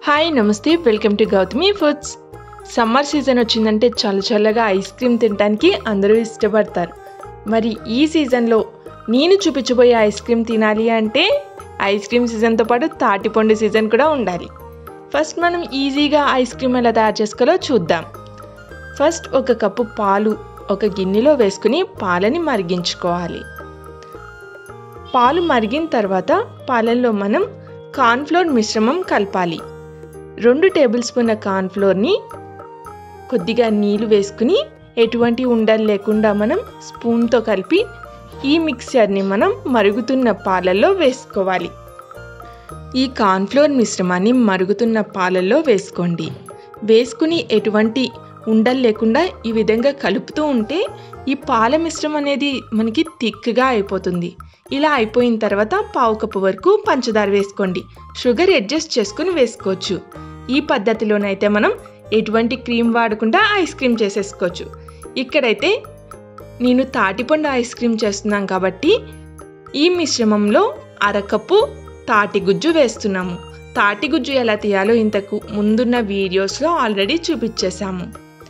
hi నమస్తే welcome to Gautami foods summer season వచ్చిందంటే చల్ల చల్లగా ఐస్ క్రీమ్ తినడానికి అందరూ ఇష్టపడతారు మరి ఈ సీజన్లో నేను చూపించబోయే ఐస్ క్రీమ్ తినాలి అంటే ఐస్ క్రీమ్ సీజన్తో పాటు తాటిపండు సీజన్ కూడా ఉండాలి ఫస్ట్ మనం ఈజీగా ఐస్ క్రీమ్ ఎలా తయారు చేసుకోవాలో చూద్దాం ఫస్ట్ ఒక కప్పు పాలు ఒక గిన్నెలో వేసుకుని పాలని మరిగించుకోవాలి పాలు మరిగిన తర్వాత పాలల్లో మనం కార్న్ఫ్లోర్ మిశ్రమం కలపాలి రెండు టేబుల్ స్పూన్ల కార్న్ఫ్లోర్ని కొద్దిగా నీళ్ళు వేసుకుని ఎటువంటి ఉండలు లేకుండా మనం స్పూన్తో కలిపి ఈ మిక్చర్ని మనం మరుగుతున్న పాలల్లో వేసుకోవాలి ఈ కార్న్ఫ్లోర్ మిశ్రమాన్ని మరుగుతున్న పాలల్లో వేసుకోండి వేసుకుని ఎటువంటి ఉండలు లేకుండా ఈ విధంగా కలుపుతూ ఉంటే ఈ పాల మిశ్రమం అనేది మనకి థిక్గా అయిపోతుంది ఇలా అయిపోయిన తర్వాత పావు కప్పు వరకు పంచదార వేసుకోండి షుగర్ అడ్జస్ట్ చేసుకుని వేసుకోవచ్చు ఈ పద్ధతిలోనైతే మనం ఎటువంటి క్రీమ్ వాడకుండా ఐస్ క్రీమ్ చేసేసుకోవచ్చు ఇక్కడైతే నేను తాటిపండు ఐస్ క్రీమ్ చేస్తున్నాం కాబట్టి ఈ మిశ్రమంలో అరకప్పు తాటి గుజ్జు వేస్తున్నాము తాటి గుజ్జు ఎలా తీయాలో ఇంతకు ముందున్న వీడియోస్లో ఆల్రెడీ చూపించేశాము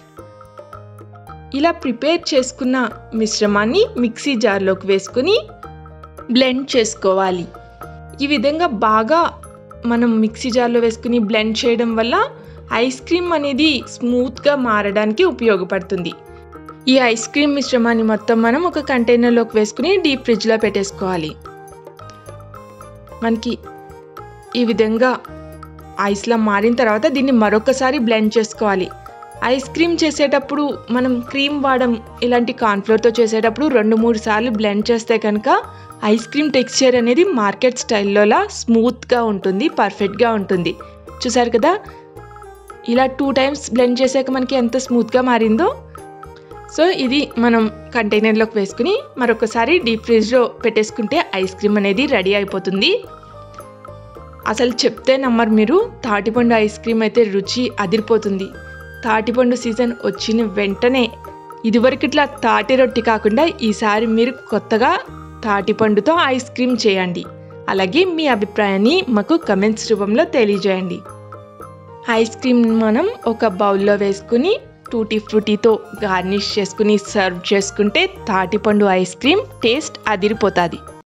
ఇలా ప్రిపేర్ చేసుకున్న మిశ్రమాన్ని మిక్సీ జార్లోకి వేసుకుని బ్లెండ్ చేసుకోవాలి ఈ విధంగా బాగా మనం మిక్సీ జార్లో వేసుకుని బ్లెండ్ చేయడం వల్ల ఐస్ క్రీమ్ అనేది స్మూత్గా మారడానికి ఉపయోగపడుతుంది ఈ ఐస్ క్రీమ్ మిశ్రమాన్ని మొత్తం మనం ఒక కంటైనర్లోకి వేసుకుని డీప్ ఫ్రిడ్జ్లో పెట్టేసుకోవాలి మనకి ఈ విధంగా ఐస్లా మారిన తర్వాత దీన్ని మరొకసారి బ్లెండ్ చేసుకోవాలి ఐస్ క్రీమ్ చేసేటప్పుడు మనం క్రీమ్ వాడడం ఇలాంటి కార్న్ఫ్లోర్తో చేసేటప్పుడు రెండు మూడు సార్లు బ్లెండ్ చేస్తే కనుక ఐస్ క్రీమ్ టెక్స్చర్ అనేది మార్కెట్ స్టైల్లోలా స్మూత్గా ఉంటుంది పర్ఫెక్ట్గా ఉంటుంది చూసారు కదా ఇలా టూ టైమ్స్ బ్లెండ్ చేసాక మనకి ఎంత స్మూత్గా మారిందో సో ఇది మనం కంటైనర్లోకి వేసుకుని మరొకసారి డీప్ ఫ్రిడ్జ్లో పెట్టేసుకుంటే ఐస్ క్రీమ్ అనేది రెడీ అయిపోతుంది అసలు చెప్తే నమ్మరు మీరు తాటిపండు ఐస్ క్రీమ్ అయితే రుచి అదిరిపోతుంది తాటిపండు సీజన్ వచ్చిన వెంటనే ఇదివరకిట్లా తాటి రొట్టి కాకుండా ఈసారి మీరు కొత్తగా తాటిపండుతో ఐస్ క్రీమ్ చేయండి అలాగే మీ అభిప్రాయాన్ని మాకు కమెంట్స్ రూపంలో తెలియజేయండి ఐస్ క్రీమ్ మనం ఒక బౌల్లో వేసుకుని టూటీ ఫ్రూటీతో గార్నిష్ చేసుకుని సర్వ్ చేసుకుంటే తాటిపండు ఐస్ క్రీమ్ టేస్ట్ అదిరిపోతుంది